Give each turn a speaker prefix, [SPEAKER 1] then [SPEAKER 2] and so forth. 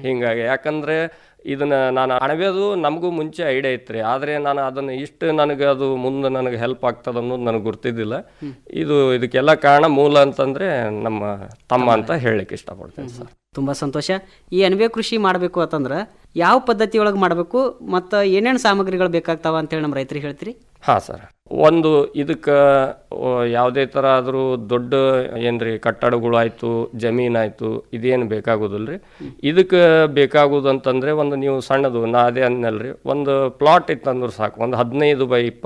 [SPEAKER 1] ಹಿಂಗಾಗಿ ಯಾಕಂದ್ರೆ ಇದನ್ನ ನಾನು ಅಣಬೆದು ನಮಗೂ ಮುಂಚೆ ಐಡಿಯಾ ಇತ್ತು ಆದರೆ ನಾನು ಅದನ್ನು ಇಷ್ಟು ನನಗೆ ಅದು ಮುಂದೆ ನನಗೆ ಹೆಲ್ಪ್ ಆಗ್ತದೆ ಅನ್ನೋದು ನನಗೆ ಗೊತ್ತಿದ್ದಿಲ್ಲ ಇದು ಇದಕ್ಕೆಲ್ಲ ಕಾರಣ ಮೂಲ ಅಂತಂದ್ರೆ ನಮ್ಮ ತಮ್ಮ ಅಂತ ಹೇಳಲಿಕ್ಕೆ ಇಷ್ಟಪಡ್ತೇನೆ ಸರ್
[SPEAKER 2] ತುಂಬ ಸಂತೋಷ ಈ ಅಣಬೆ ಕೃಷಿ ಮಾಡಬೇಕು ಅಂತಂದ್ರೆ ಯಾವ ಪದ್ಧತಿ ಒಳಗೆ ಮಾಡಬೇಕು ಮತ್ತು ಏನೇನು ಸಾಮಗ್ರಿಗಳು ಬೇಕಾಗ್ತಾವ ಅಂತೇಳಿ ನಮ್ಮ ರೈತರಿಗೆ ಹೇಳ್ತೀರಿ
[SPEAKER 1] ಹಾಂ ಸರ್ ಒಂದು ಇದಕ್ಕೆ ಯಾವುದೇ ಥರ ಆದರೂ ದೊಡ್ಡ ಏನ್ರಿ ಕಟ್ಟಡಗಳು ಆಯಿತು ಜಮೀನಾಯಿತು ಇದೇನು ಬೇಕಾಗೋದಿಲ್ಲ ರೀ ಇದಕ್ಕೆ ಬೇಕಾಗೋದು ಅಂತಂದರೆ ಒಂದು ನೀವು ಸಣ್ಣದು ನಾ ಅದೇ ಅಂದ್ನಲ್ರಿ ಒಂದು ಪ್ಲಾಟ್ ಇತ್ತಂದ್ರೆ ಸಾಕು ಒಂದು ಹದಿನೈದು ಬೈ ಇಪ್ಪತ್ತು